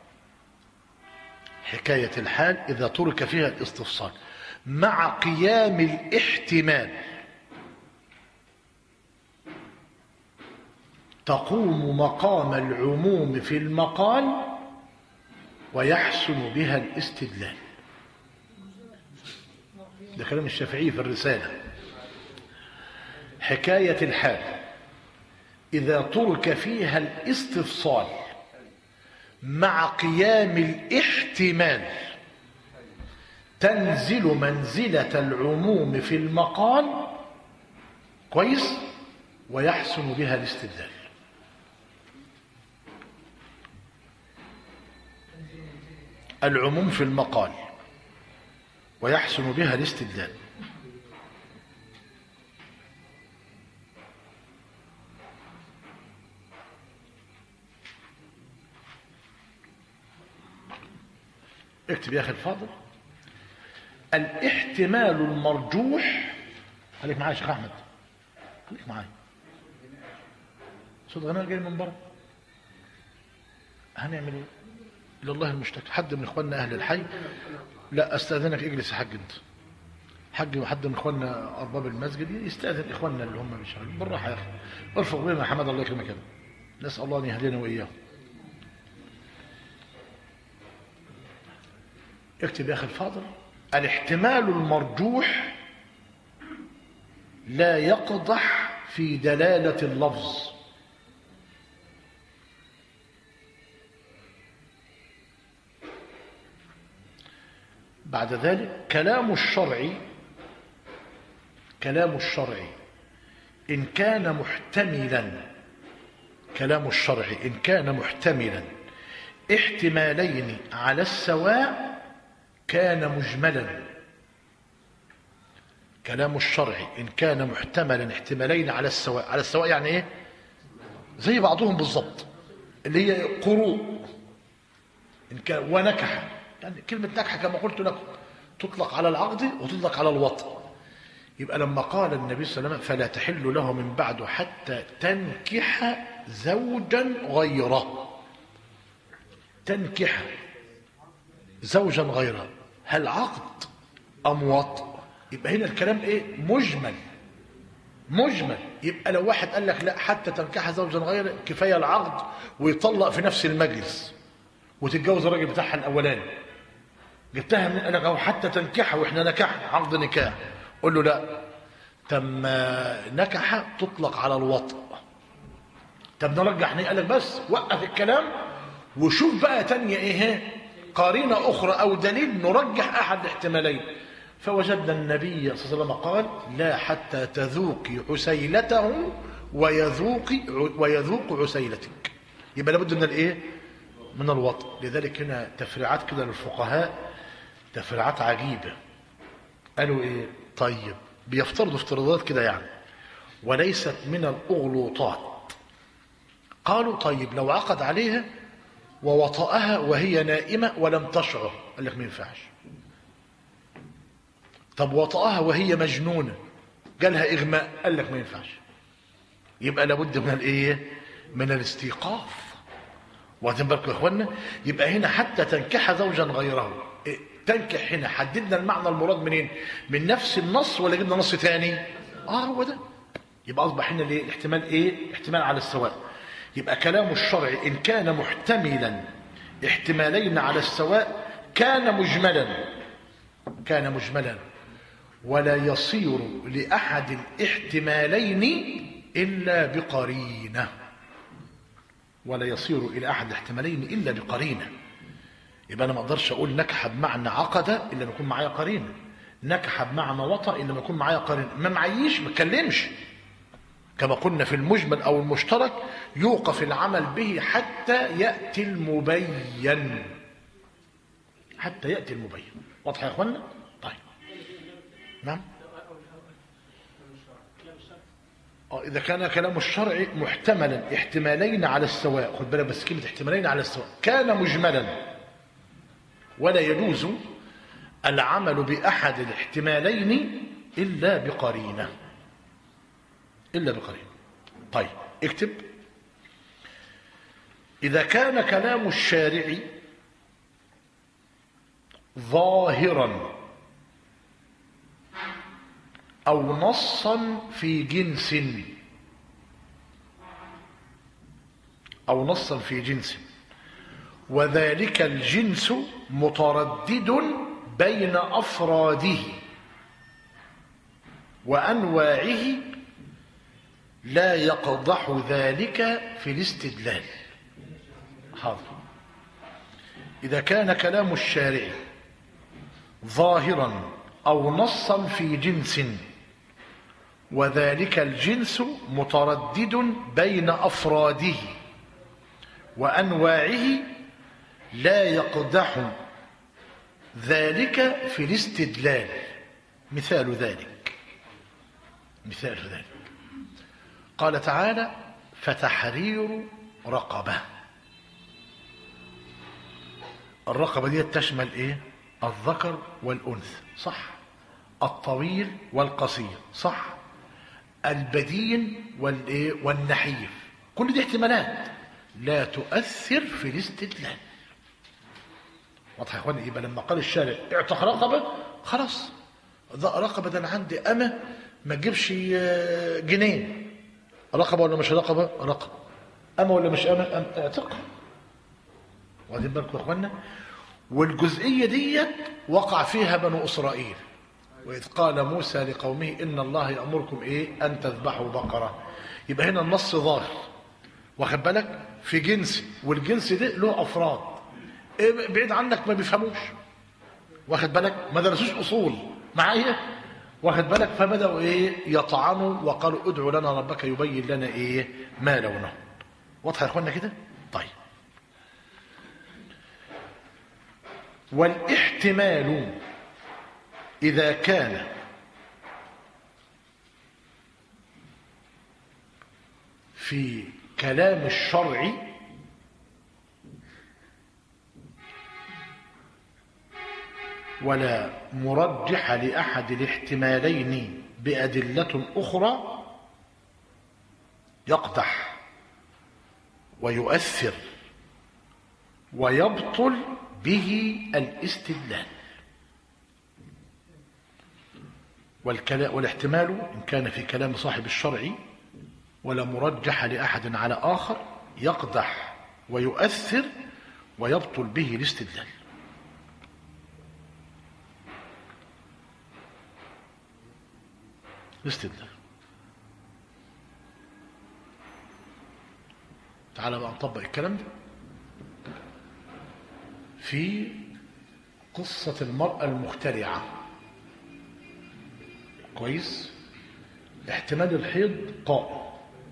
حكاية الحال إذا ترك فيها الاستفصال مع قيام الاحتمال تقوم مقام العموم في المقال ويحسن بها الاستدلال ده كلام الشافعي في الرسالة حكاية الحال إذا ترك فيها الاستفصال مع قيام الاحتمال تنزل منزلة العموم في المقال كويس ويحسن بها الاستدلال العموم في المقال ويحسن بها الاستدلال اكتب يا اخي الفاضل الاحتمال المرجوح خليك معايا يا شيخ احمد خليك معايا صوت غناء جاي من بره هنعمل ايه لله المشتكى حد من اخواننا اهل الحي لا استاذنك اجلس يا حاج انت حاج حد من اخواننا ارباب المسجد يستاذن اخواننا اللي هم مش بالراحه يا اخي ارفق بهم يا حماد الله يكرمك يا نسأل الله أن يهدينا وإياه اكتب يا أخي الفاضل الاحتمال المرجوح لا يقضح في دلالة اللفظ بعد ذلك كلام الشرع كلام الشرع إن كان محتملا كلام الشرع إن كان محتملا احتمالين على السواء كان مجملا كلام الشرع إن كان محتملا احتمالين على السواء على السواء يعني إيه زي بعضهم بالضبط اللي هي قروء إن كان ونكح يعني كلمة نكحة كما قلت لكم تطلق على العقد وتطلق على الوطء يبقى لما قال النبي صلى الله عليه وسلم فلا تحل له من بعد حتى تنكح زوجا غيره تنكح زوجا غيره هل عقد أم وطء يبقى هنا الكلام ايه مجمل مجمل يبقى لو واحد قال لك لا حتى تنكح زوجا غيره كفايه العقد ويطلق في نفس المجلس وتتجوز الراجل بتاعها الاولاني جبتها من قال لك اهو حتى تنكحها واحنا نكحنا عقد نكاح قول له لا تم نكح تطلق على الوطء طب نرجح قال لك بس وقف الكلام وشوف بقى تانية ايه قارينة أخرى أو دليل نرجح أحد الاحتمالين فوجدنا النبي صلى الله عليه وسلم قال لا حتى تذوقي عسيلته ويذوق ويذوق عسيلتك يبقى لابد من الايه من الوطء لذلك هنا تفريعات كده للفقهاء تفريعات عجيبة قالوا ايه طيب بيفترضوا افتراضات كده يعني وليست من الأغلوطات قالوا طيب لو عقد عليها ووطأها وهي نائمة ولم تشعر قال لك ما ينفعش طب وطأها وهي مجنونة جالها إغماء قال لك ما ينفعش يبقى لابد من الايه من الاستيقاف واخدين بالكم يا اخوانا يبقى هنا حتى تنكح زوجا غيره إيه؟ تنكح هنا حددنا المعنى المراد منين من نفس النص ولا جبنا نص تاني اه هو ده يبقى اصبح هنا الايه الاحتمال ايه احتمال على السواء يبقى كلام الشرع ان كان محتملا احتمالين على السواء كان مجملا كان مجملا ولا يصير لاحد الاحتمالين الا بقرينه ولا يصير الى احد الاحتمالين الا بقرينه يبقى انا ما اقدرش اقول نكح بمعنى عقد الا لما يكون معايا قرينه نكح بمعنى وطأ الا لما يكون معايا قرينه ما معيش ما اتكلمش كما قلنا في المجمل او المشترك يوقف العمل به حتى ياتي المبين حتى ياتي المبين واضح يا اخوانا طيب نعم اه اذا كان كلام الشرع محتملا احتمالين على السواء خد بالك بس كلمه احتمالين على السواء كان مجملا ولا يجوز العمل باحد الاحتمالين الا بقرينه الا بقرينه طيب اكتب اذا كان كلام الشارع ظاهرا أو نصا في جنس أو نصا في جنس وذلك الجنس متردد بين أفراده وأنواعه لا يقضح ذلك في الاستدلال حاضر إذا كان كلام الشارع ظاهرا أو نصا في جنس وذلك الجنس متردد بين أفراده وأنواعه لا يقدح ذلك في الاستدلال مثال ذلك مثال ذلك قال تعالى فتحرير رقبة الرقبة دي تشمل ايه الذكر والأنثى صح الطويل والقصير صح البدين والايه والنحيف كل دي احتمالات لا تؤثر في الاستدلال واضح يا اخواني يبقى لما قال الشارع اعتق رقبه خلاص رقبه ده انا عندي امه ما تجيبش جنيه رقبه ولا مش رقبه رقبه أما ولا مش أما أم اعتقها واخدين بالكم يا اخوانا والجزئية ديت وقع فيها بنو إسرائيل وإذ قال موسى لقومه إن الله يأمركم إيه أن تذبحوا بقرة يبقى هنا النص ظاهر واخد بالك في جنس والجنس ده له أفراد إيه بعيد عنك ما بيفهموش واخد بالك ما درسوش أصول معايا واخد بالك فبدأوا إيه يطعنوا وقالوا ادعوا لنا ربك يبين لنا إيه ما لونه واضح يا إخوانا كده طيب والاحتمال إذا كان في كلام الشرع ولا مرجح لأحد الاحتمالين بأدلة أخرى يقدح ويؤثر ويبطل به الاستدلال والكلا والاحتمال إن كان في كلام صاحب الشرع ولا مرجح لأحد على آخر يقدح ويؤثر ويبطل به الاستدلال الاستدلال تعال بقى نطبق الكلام ده في قصة المرأة المخترعة كويس احتمال الحيض قائم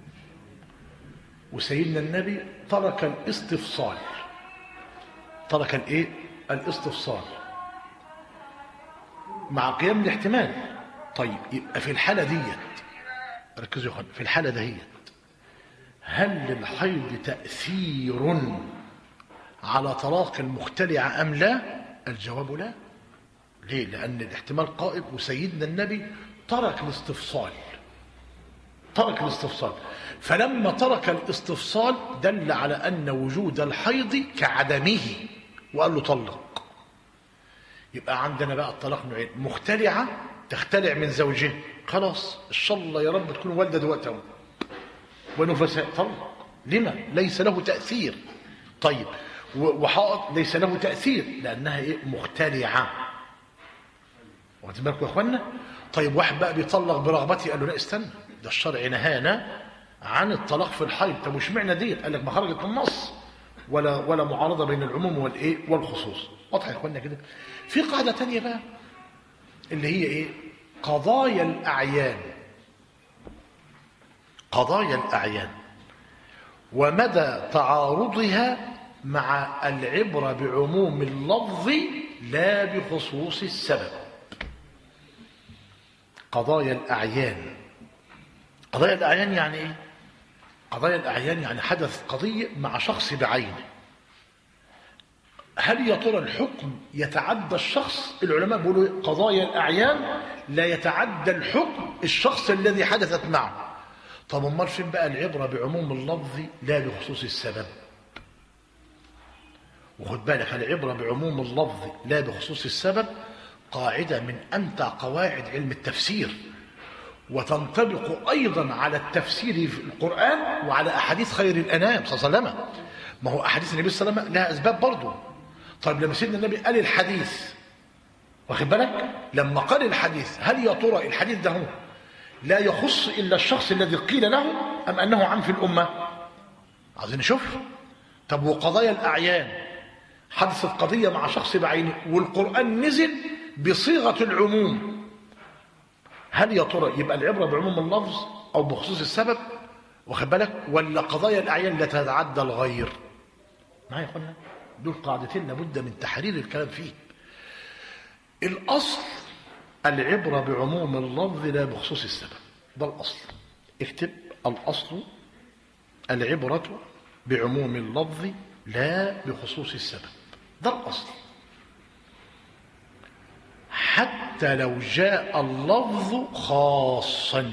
وسيدنا النبي ترك الاستفصال ترك الايه الاستفصال مع قيام الاحتمال طيب يبقى في الحالة ديت ركزوا يا اخوان في الحالة دهيت هل للحيض تأثير على طلاق المختلعة أم لا الجواب لا ليه لأن الاحتمال قائم وسيدنا النبي ترك الاستفصال ترك الاستفصال فلما ترك الاستفصال دل على أن وجود الحيض كعدمه وقال له طلق يبقى عندنا بقى الطلاق نوعين مختلعة تختلع من زوجها خلاص ان شاء الله يا رب تكون والده دلوقتي اهو ونفساء طلق لما ليس له تاثير طيب وحائط ليس له تاثير لانها ايه مختلعه واخدين بالكم يا اخوانا طيب واحد بقى بيطلق برغبته قال له لا استنى ده الشرع نهانا عن الطلاق في الحيض طب وش معنى ديت قال لك ما خرجت من النص ولا ولا معارضه بين العموم والايه والخصوص واضح يا اخوانا كده في قاعده تانية بقى اللي هي ايه قضايا الاعيان قضايا الاعيان ومدى تعارضها مع العبره بعموم اللفظ لا بخصوص السبب قضايا الاعيان قضايا الاعيان يعني ايه قضايا الاعيان يعني حدث قضيه مع شخص بعينه هل يا ترى الحكم يتعدى الشخص العلماء بيقولوا قضايا الأعيان لا يتعدى الحكم الشخص الذي حدثت معه طب امال فين بقى العبرة بعموم اللفظ لا بخصوص السبب وخد بالك العبرة بعموم اللفظ لا بخصوص السبب قاعدة من أمتع قواعد علم التفسير وتنطبق أيضا على التفسير في القرآن وعلى أحاديث خير الأنام صلى الله عليه وسلم ما هو أحاديث النبي صلى الله عليه وسلم لها أسباب برضه طيب لما سيدنا النبي قال الحديث واخد بالك لما قال الحديث هل يا ترى الحديث ده هو لا يخص الا الشخص الذي قيل له ام انه عام في الامه عايزين نشوف طب وقضايا الاعيان حدثت قضيه مع شخص بعينه والقران نزل بصيغه العموم هل يا ترى يبقى العبره بعموم اللفظ او بخصوص السبب واخد بالك ولا قضايا الاعيان لا تتعدى الغير معايا يا اخوانا دول قاعدتين لابد من تحرير الكلام فيه الأصل العبرة بعموم اللفظ لا بخصوص السبب ده الأصل اكتب الأصل العبرة بعموم اللفظ لا بخصوص السبب ده الأصل حتى لو جاء اللفظ خاصا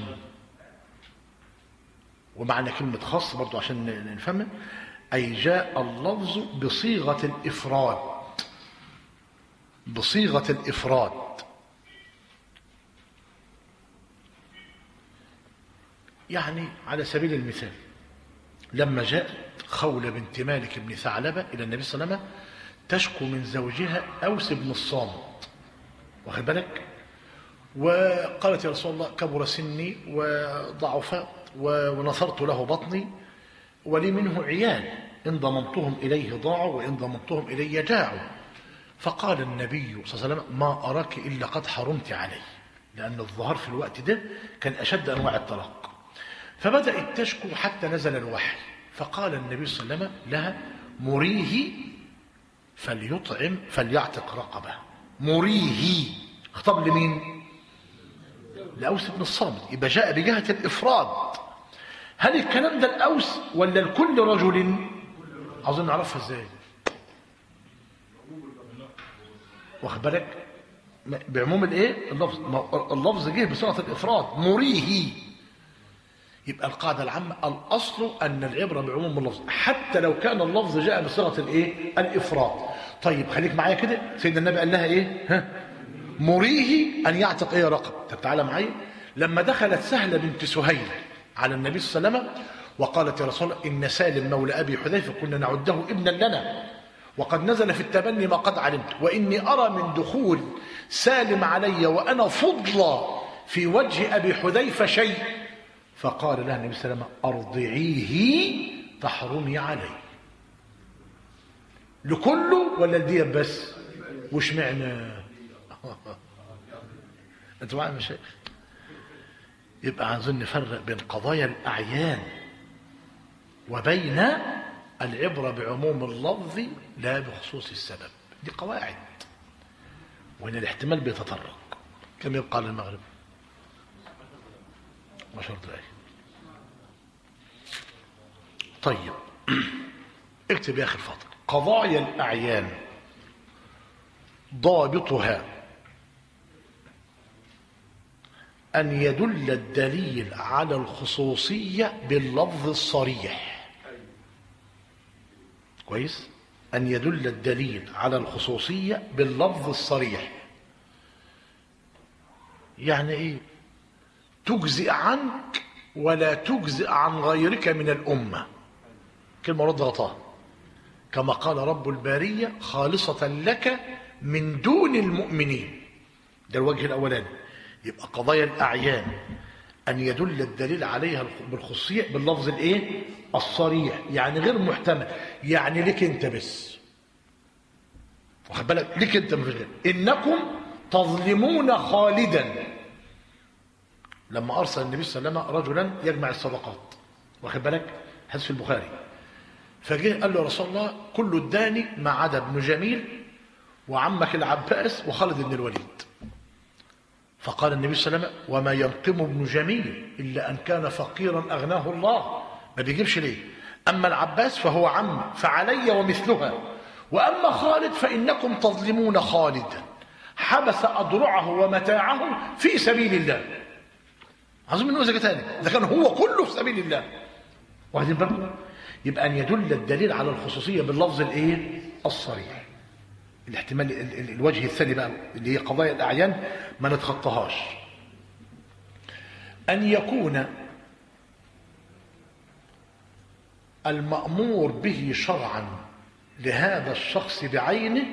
ومعنى كلمة خاص برضو عشان نفهم أي جاء اللفظ بصيغة الإفراد بصيغة الإفراد يعني على سبيل المثال لما جاءت خولة بنت مالك بن ثعلبة إلى النبي صلى الله عليه وسلم تشكو من زوجها أوس بن الصامت واخد بالك وقالت يا رسول الله كبر سني وضعف ونصرت له بطني ولي منه عيال إن ضممتهم إليه ضاعوا وإن ضممتهم إلي جاعوا فقال النبي صلى الله عليه وسلم ما أراك إلا قد حرمت عليه لأن الظهر في الوقت ده كان أشد أنواع الطلاق فبدأت تشكو حتى نزل الوحي فقال النبي صلى الله عليه وسلم لها مريه فليطعم فليعتق رقبه مريه خطب لمين لأوس بن الصامت يبقى جاء بجهة الإفراد هل الكلام ده الأوس ولا لكل رجل عاوزين نعرفها ازاي واخد بالك بعموم الايه اللفظ اللفظ جه بصيغه الافراد مريه يبقى القاعده العامه الاصل ان العبره بعموم اللفظ حتى لو كان اللفظ جاء بصيغه الايه الافراد طيب خليك معايا كده سيدنا النبي قال لها ايه ها مريه ان يعتق ايه رقب طب تعالى معايا لما دخلت سهله بنت سهيل على النبي صلى الله عليه وسلم وقالت يا رسول الله ان سالم مولى ابي حذيفه كنا نعده ابنا لنا وقد نزل في التبني ما قد علمت واني ارى من دخول سالم علي وانا فضلى في وجه ابي حذيفه شيء فقال لها النبي صلى الله عليه وسلم ارضعيه تحرمي عليه لكله ولا لدي بس وش معنى انتوا معايا مشايخ يبقى عايزين نفرق بين قضايا الاعيان وبين العبره بعموم اللفظ لا بخصوص السبب دي قواعد وان الاحتمال بيتطرق كم يبقى للمغرب عشر دقائق طيب اكتب يا اخي الفاضل قضايا الاعيان ضابطها أن يدل الدليل على الخصوصية باللفظ الصريح كويس أن يدل الدليل على الخصوصية باللفظ الصريح يعني إيه تجزئ عنك ولا تجزئ عن غيرك من الأمة كلمة رد غطاها كما قال رب البارية خالصة لك من دون المؤمنين ده الوجه الأولاني يبقى قضايا الأعيان أن يدل الدليل عليها بالخصوصية باللفظ الإيه؟ الصريح يعني غير محتمل يعني لك أنت بس واخد بالك لك أنت مفيش غير إنكم تظلمون خالدا لما أرسل النبي صلى الله عليه وسلم رجلا يجمع الصدقات واخد بالك حديث في البخاري فجه قال له يا رسول الله كل اداني ما عدا ابن جميل وعمك العباس وخالد بن الوليد فقال النبي صلى الله عليه وسلم وما ينقم ابن جميل إلا أن كان فقيرا أغناه الله ما بيجيبش ليه أما العباس فهو عم فعلي ومثلها وأما خالد فإنكم تظلمون خالدا حبس أضرعه ومتاعه في سبيل الله عظيم منه زكاة تاني ده كان هو كله في سبيل الله واخدين بالكم يبقى أن يدل الدليل على الخصوصية باللفظ الإيه الصريح الاحتمال ال- ال- الوجه الثاني بقى اللي هي قضايا الأعيان ما نتخطاهاش أن يكون المأمور به شرعا لهذا الشخص بعينه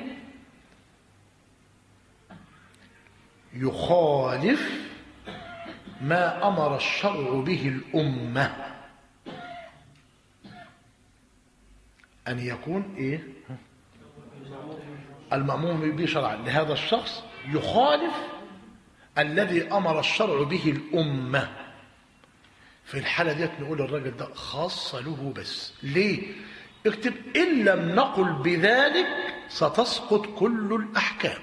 يخالف ما أمر الشرع به الأمة أن يكون إيه المأمور به شرعا لهذا الشخص يخالف الذي أمر الشرع به الأمة في الحالة ديت نقول الراجل ده خاص له بس ليه اكتب إن لم نقل بذلك ستسقط كل الأحكام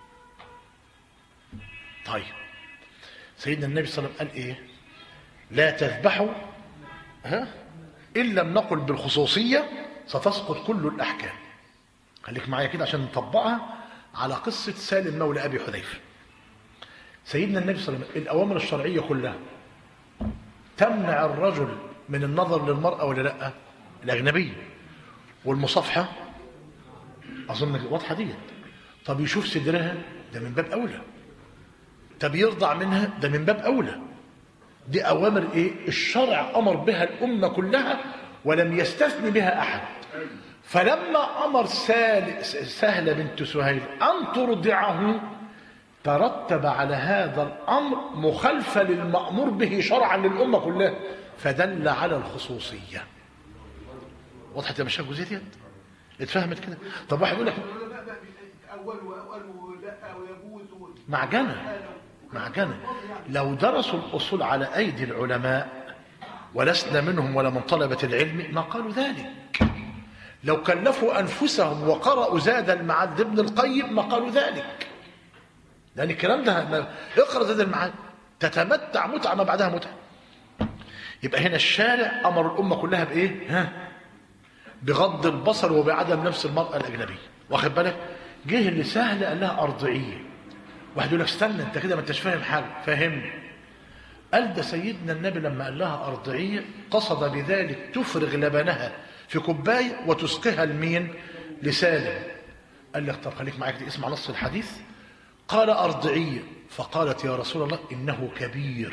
طيب سيدنا النبي صلى الله عليه وسلم قال إيه لا تذبحوا ها إن لم نقل بالخصوصية ستسقط كل الأحكام خليك معايا كده عشان نطبقها على قصة سالم مولى أبي حذيفة سيدنا النبي صلى الله عليه وسلم الأوامر الشرعية كلها تمنع الرجل من النظر للمرأة ولا لا الأجنبية والمصافحة أظن واضحة دي طب يشوف صدرها ده من باب أولى طب يرضع منها ده من باب أولى دي أوامر إيه الشرع أمر بها الأمة كلها ولم يستثني بها أحد فلما أمر سال- سهل بنت سهيل أن ترضعه ترتب على هذا الأمر مخالفة للمأمور به شرعا للأمة كلها فدل على الخصوصية وضحت يا مشايخ الجزئية ديت؟ اتفهمت كده طب واحد يقول لك العلماء بقى أولوا وقالوا لا ويجوز و- معجنة معجنة لو درسوا الأصول على أيدي العلماء ولسنا منهم ولا من طلبة العلم ما قالوا ذلك لو كلفوا أنفسهم وقرأوا زاد المعاد لابن القيم ما قالوا ذلك لأن الكلام ده ما- اقرأ زاد المعاد تتمتع متعة ما بعدها متعة يبقى هنا الشارع أمر الأمة كلها بإيه ها بغض البصر وبعدم نفس المرأة الأجنبية واخد بالك جه اللي سهل قال لها أرضعية واحد يقول لك استنى انت كده ما انتش فاهم حاجه فهمني قال ده سيدنا النبي لما قال لها ارضعيه قصد بذلك تفرغ لبنها في كوبايه وتسقيها لمين لسالم قال لك طب خليك معاك دي اسمع نص الحديث قال ارضعيه فقالت يا رسول الله انه كبير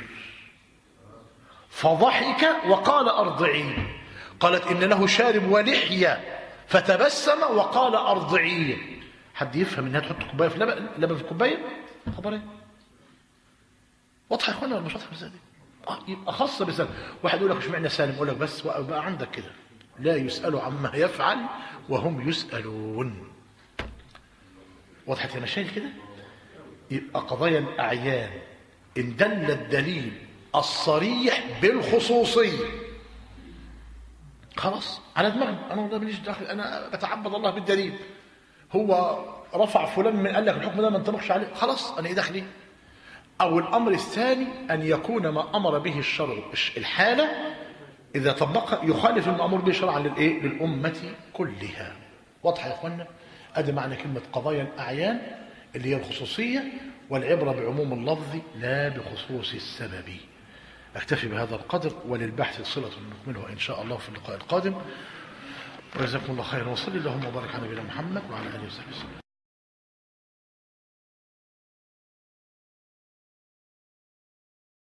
فضحك وقال ارضعيه قالت ان له شارب ولحيه فتبسم وقال ارضعيه حد يفهم انها تحط كوبايه في لبن لبن في كوبايه خبر ايه واضحه يا اخوانا ولا مش واضحه المساله دي آه، يبقى خاصه بسالم واحد يقول لك مش معنى سالم يقول لك بس بقى عندك كده لا يسال عما يفعل وهم يسالون وضحت يا مشايخ كده يبقى قضايا الاعيان ان دل الدليل الصريح بالخصوصيه خلاص على دماغي انا والله ماليش داخل انا بتعبد الله بالدليل هو رفع فلان من قال لك الحكم ده ما انطبقش عليه خلاص انا ايه دخلي او الامر الثاني ان يكون ما امر به الشرع الحاله اذا طبق يخالف المامور به شرعا للايه للامه كلها واضحه يا اخوانا ادي معنى كلمه قضايا الاعيان اللي هي الخصوصيه والعبره بعموم اللفظ لا بخصوص السبب اكتفي بهذا القدر وللبحث صله نكملها ان شاء الله في اللقاء القادم وجزاكم الله خيرا وصلي اللهم وبارك على نبينا محمد وعلى اله وصحبه وسلم